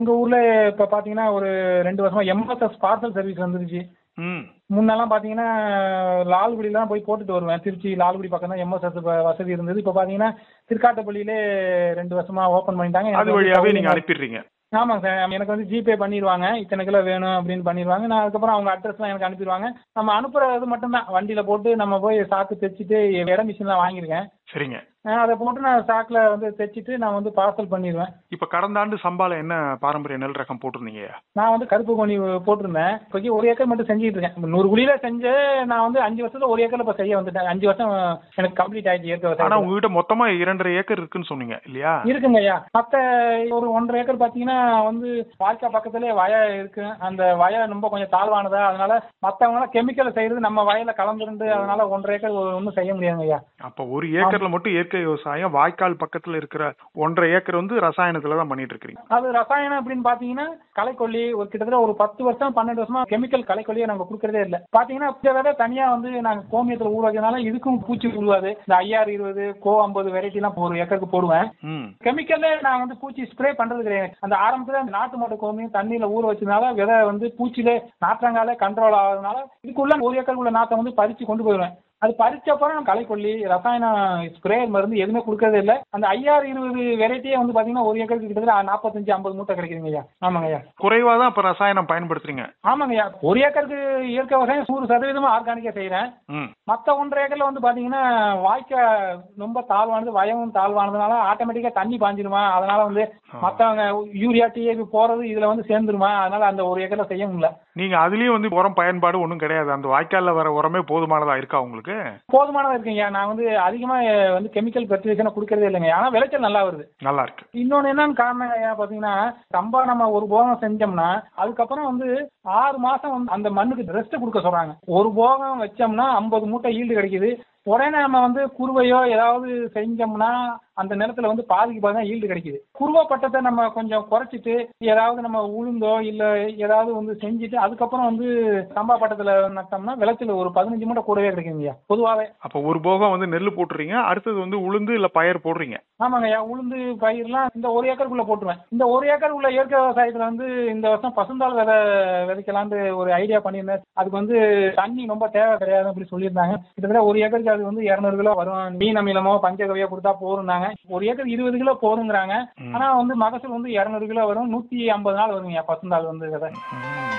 உங்க ஊர்ல இப்ப பாத்தீங்கன்னா ஒரு ரெண்டு வருஷமா எம்எஸ்எஸ் பார்சல் சர்வீஸ் வந்துருச்சு ம் முன்னெல்லாம் பாத்தீங்கன்னா லால்குடிலாம் போய் போட்டுட்டு வருவேன் திருச்சி லால்குடி பக்கம் தான் எம்எஸ்எஸ் வசதி இருந்தது இப்ப பாத்தீங்கன்னா திருக்காட்டுப்பள்ளியிலே ரெண்டு வருஷமா ஓபன் பண்ணிட்டாங்க அது எனக்கு வந்து வழியாவே நீங்க சௌகரியமா- அனுப்பிடுறீங்க ஆமாங்க சார் எனக்கு வந்து ஜிபே பண்ணிடுவாங்க இத்தனை கிலோ வேணும் அப்படின்னு பண்ணிடுவாங்க நான் அதுக்கப்புறம் அவங்க அட்ரஸ்லாம் எனக்கு அனுப்பிடுவாங்க நம்ம அனுப்புறது மட்டும்தான் வண்டியில போட்டு நம்ம போய் சாக்கு தைச்சிட்டு இட மிஷின்லாம் வாங்கியிருக்கேன் சரிங்க அஹ் அதை போட்டு நான் சாக்கில் வந்து தைச்சிட்டு நான் வந்து பார்சல் பண்ணிடுவேன் இப்ப கடந்த ஆண்டு சம்பால என்ன பாரம்பரிய நெல் ரகம் போட்டிருந்தீங்க நான் வந்து கருப்பு கோணி போட்டிருந்தேன் இப்போக்கி ஒரு ஏக்கர் மட்டும் செஞ்சுட்டு இருக்கேன் இப்ப நூறு குழியில செஞ்சு நான் வந்து அஞ்சு வருஷத்துல ஒரு ஏக்கர்ல இப்போ செய்ய வந்துட்டேன் அஞ்சு வருஷம் எனக்கு கம்ப்ளீட் ஆயிடுச்சு இயற்கை ஆனா விவசாயம் உங்ககிட்ட மொத்தமா இரண்டரை ஏக்கர் இருக்குன்னு சொன்னீங்க இல்லையா இருக்குங்க ஐயா மத்த ஒரு ஒன்றரை ஏக்கர் பாத்தீங்கன்னா வந்து வாய்க்கா பக்கத்துலயே வய இருக்கு அந்த வய ரொம்ப கொஞ்சம் தாழ்வானதா அதனால மத்தவங்க எல்லாம் கெமிக்கல் செய்யறது நம்ம வயல்ல கலந்துருந்து அதனால ஒன்றரை ஏக்கர் ஒன்றும் செய்ய முடியாதுங்க ஐயா அப்ப ஒரு ஏக்கர்ல மட்டும் இயற்கை விவசாயம் வாய்க்கால் பக்கத்துல இருக்கிற ஒன்றரை ஏக்கர் வந்து ரசாயனத்துல தான் பண்ணிட்டு இருக்கீங்க அது ரசாயனம் அப்படின்னு பாத்தீங்கன்னா களைக்கொல்லி ஒரு கிட்டத்தட்ட ஒரு பத்து வருஷம் பன்னெண்டு வருஷமா கெமிக்கல் களைக்கொல்லியை நாங்க கொடுக்கறதே இல்லை பாத்தீங்கன்னா இந்த விதை தனியா வந்து நாங்க கோமியத்துல ஊற வைக்கிறதுனால இதுக்கும் பூச்சி உழுவாது இந்த ஐஆர் இருபது கோ ஐம்பது வெரைட்டி எல்லாம் ஒரு ஏக்கருக்கு போடுவேன் ம் கெமிக்கல்ல நான் வந்து பூச்சி ஸ்ப்ரே பண்றது கிடையாது அந்த ஆரம்பத்துல அந்த நாட்டு மாட்டு கோமியம் தண்ணியில ஊற வச்சதுனால விதை வந்து பூச்சியிலே நாற்றங்காலே கண்ட்ரோல் ஆகுறதுனால இதுக்குள்ள ஒரு ஏக்கருக்குள்ள நாத்தை வந்து பறிச்சு கொண்டு போயிடுவேன் அது பறிச்ச அப்புறம் நம்ம களைக்கொல்லி ரசாயன ஸ்ப்ரே மருந்து எதுவுமே கொடுக்கறதே இல்லை அந்த ஐஆர் இருபது வெரைட்டியே வந்து பாத்தீங்கன்னா ஒரு ஏக்கருக்கு கிட்டத்தட்ட நாற்பத்தஞ்சு ஐம்பது மூட்டை கிடைக்குதுங்க ஐயா ஆமாங்க ஐயா குறைவா தான் இப்ப ரசாயனம் பயன்படுத்துறீங்க ஆமாங்க ஐயா ஒரு ஏக்கருக்கு இயற்கை விவசாயம் நூறு சதவீதமா ஆர்கானிக்கா செய்யறேன் ம் மற்ற ஒன்றரை ஏக்கர்ல வந்து பாத்தீங்கன்னா வாய்க்கா ரொம்ப தாழ்வானது வயமும் தாழ்வானதுனால ஆட்டோமேட்டிக்கா தண்ணி பாஞ்சிருமா அதனால வந்து மத்தவங்க யூரியா டிஏபி போறது இதுல வந்து சேர்ந்துருமா அதனால அந்த ஒரு ஏக்கர்ல செய்ய முடியல நீங்க அதுலயும் வந்து உரம் பயன்பாடு ஒண்ணும் கிடையாது அந்த வாய்க்கால்ல வர உரமே போதுமானதா இருக்கா உங்களுக்கு போதுமானதா இருக்குங்க நான் வந்து அதிகமா அஹ், வந்து கெமிக்கல் ஃபெர்டிலைசேஷன் கொடுக்கறதே இல்லைங்க ஆனா விளைச்சல் நல்லா வருது நல்லா இருக்கு இன்னொன்னு என்னன்னு காரணம் ஐயா பாத்தீங்கன்னா சம்பா நம்ம ஒரு போகம் செஞ்சோம்னா அதுக்கப்புறம் வந்து ஆறு மாசம் வந்து அந்த மண்ணுக்கு ரெஸ்ட் கொடுக்க சொல்றாங்க ஒரு போகம் வச்சோம்னா ஐம்பது மூட்டை ஈல்டு கிடைக்குது உடனே நம்ம வந்து குருவையோ ஏதாவது செஞ்சோம்னா அந்த நிலத்துல வந்து பாதிக்கு பாதி ஈல்டு கிடைக்குது குருவை பட்டத்தை நம்ம கொஞ்சம் குறைச்சிட்டு ஏதாவது நம்ம உளுந்தோ இல்ல ஏதாவது வந்து செஞ்சுட்டு அதுக்கப்புறம் வந்து சம்பா பட்டத்துல நட்டோம்னா விளைச்சல் ஒரு பதினஞ்சு மூட்டை கூடவே கிடைக்குங்கய்யா பொதுவாவே அப்ப ஒரு போகம் வந்து நெல் போட்டுறீங்க அடுத்தது வந்து உளுந்து இல்ல பயர் போடுறீங்க ஆமாங்க ஐயா உளுந்து பயிர்லாம் இந்த ஒரு ஏக்கருக்குள்ள போட்டுருவேன் இந்த ஒரு ஏக்கர் உள்ள இயற்கை விவசாயத்துல வந்து இந்த வருஷம் பசுந்தாள் விதை விதைக்கலாம்னு ஒரு ஐடியா பண்ணியிருந்தேன் அதுக்கு வந்து தண்ணி ரொம்ப தேவை கிடையாது அப்படி சொல்லியிருந்தாங்க கிட்டத்தட்ட ஒரு ஏக்கருக்கு அது வந்து இரநூறு கிலோ வரும் மீன் அமிலமோ பஞ்சகவியோ கொடுத்தா போதும்னாங்க ஒரு ஏக்கர் இருபது கிலோ போதுங்கிறாங்க ம். ஆனா வந்து மகசூல் வந்து இரநூறு கிலோ வரும் நூத்தி ஐம்பது நாள் வருங்க பசுந்தாள் வந்து விதை ம்.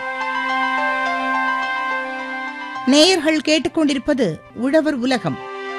நேயர்கள் கேட்டுக்கொண்டிருப்பது உழவர் உலகம்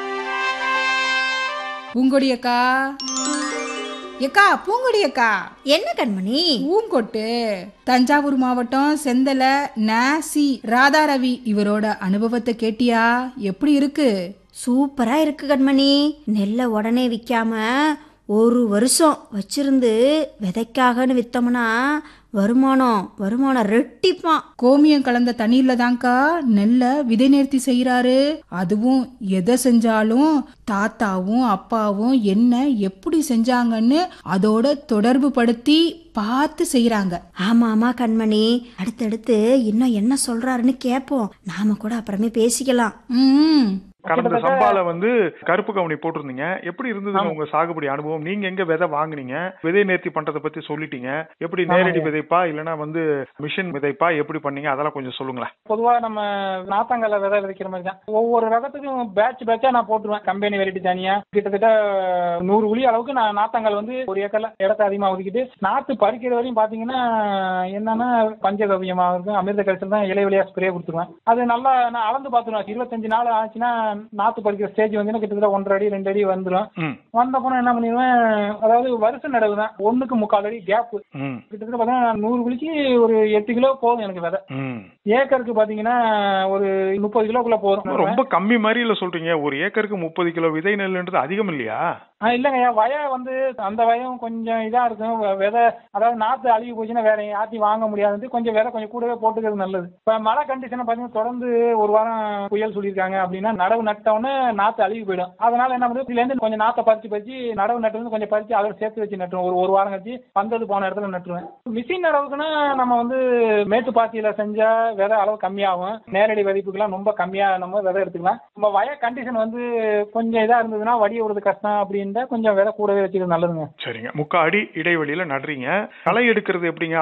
பூங்கொடி அக்கா எக்கா பூங்கொடி அக்கா என்ன கண்மணி பூங்கொட்டு தஞ்சாவூர் மாவட்டம் செந்தல ந சி ராதாரவி இவரோட அனுபவத்தை கேட்டியா எப்படி இருக்கு சூப்பரா இருக்கு கண்மணி நெல்லை உடனே விற்காம ஒரு வருஷம் வச்சிருந்து விதைக்காகன்னு வித்தோம்னா வருமானம் வருமானம் ரெட்டிப்பான் கோமியம் கலந்த தண்ணீர்ல தான்க்கா நெல்லை விதை நேர்த்தி செய்யறாரு அதுவும் எதை செஞ்சாலும் தாத்தாவும் அப்பாவும் என்ன எப்படி செஞ்சாங்கன்னு அதோட தொடர்பு படுத்தி பார்த்து செய்யறாங்க ஆமா ஆமா கண்மணி அடுத்தடுத்து இன்னும் என்ன சொல்றாருன்னு கேட்போம் நாம கூட அப்புறமே பேசிக்கலாம் ம் கடந்த சம்பால வந்து கருப்பு கவுனி போட்டிருந்தீங்க எப்படி இருந்ததுங்க உங்க சாகுபடி அனுபவம் நீங்க எங்க விதை வாங்குனீங்க விதை நேர்த்தி பண்றத பத்தி சொல்லிட்டீங்க எப்படி நேரடி விதைப்பா இல்லனா வந்து மிஷின் விதைப்பா எப்படி பண்ணீங்க அதெல்லாம் கொஞ்சம் சொல்லுங்களேன் பொதுவா நம்ம நாத்தாங்கல்ல விதை விதைக்கிற மாதிரி தான் ஒவ்வொரு ரகத்துக்கும் பேட்ச் பேட்சா நான் போட்டுருவேன் கம்பெனி வெரைட்டி தனியா கிட்டத்தட்ட நூறு உளி அளவுக்கு நான் நாத்தாங்கல் வந்து ஒரு ஏக்கர்ல இடத்த அதிகமா ஒதுக்கிட்டு நாத்து பறிக்கிற வரையும் பாத்தீங்கன்னா என்னன்னா பஞ்சகவியமா இருக்கும் அமிர்த கழிச்சல் தான் இலை வழியா ஸ்ப்ரே கொடுத்துருவேன் அது நல்லா நான் அளந்து பார்த்துருவேன் இருபத்தஞ்சு நாள் ஆச்சுன்னா நாத்து பறிக்கிற ஸ்டேஜ் வந்து கிட்டத்தட்ட ஒன்றரை அடி ரெண்டு அடி வந்துடும் ம் வந்தப்பறம் என்ன பண்ணிடுவேன் அதாவது வருஷ நடவு தான் ஒண்ணுக்கு முக்கால் அடி கேப் ம் கிட்டத்தட்ட பார்த்தீங்கன்னா நூறு குழிக்கு ஒரு எட்டு கிலோ போதும் எனக்கு விதை ம் ஏக்கருக்கு பாத்தீங்கன்னா ஒரு முப்பது கிலோக்குள்ள போதும் ரொம்ப கம்மி மாதிரி இல்ல சொல்றீங்க ஒரு ஏக்கருக்கு முப்பது கிலோ விதை நெல்லுன்றது அதிகம் இல்லையா ஆ, இல்லைங்கய்யா வய வந்து அந்த வயம் கொஞ்சம் இதா இருக்கும் வ- விதை அதாவது நாத்து அழுகி போச்சுன்னா வேற யாத்தையும் வாங்க முடியாது கொஞ்சம் விதை கொஞ்சம் கூடவே போட்டுக்கிறது நல்லது இப்ப மழை கண்டிஷனை பாத்தீங்கன்னா தொடர்ந்து ஒரு வாரம் புயல் சொல்லியிருக்காங்க அப்படின்னா நடவு நட்டவுடனே நாத்து அழுகி போயிடும் அதனால என்ன பண்ணுது இதுல இருந்து கொஞ்சம் நாத்தை பறிச்சு பறிச்சு நடவு நட்டு கொஞ்சம் பறிச்சு அதோட சேர்த்து வச்சு நட்டுருவேன் ஒரு ஒரு வாரம் கழிச்சு வந்தது போன இடத்துல நட்டுருவேன் மிஷின் நடவுக்குன்னா நம்ம வந்து மேட்டு பாத்தியில செஞ்சா விதை அளவு கம்மியாகும் நேரடி விதைப்புக்கெல்லாம் ரொம்ப கம்மியா நம்ம விதை எடுத்துக்கலாம் நம்ம வய கண்டிஷன் வந்து கொஞ்சம் இதா இருந்ததுன்னா வடி விடுறது கஷ்டம் அப்படின்னா கொஞ்சம் விதை கூடவே வச்சுக்கிறது நல்லதுங்க சரிங்க முக்கா அடி இடைவெளியில நடுறீங்க களை எடுக்கிறது எப்படிங்க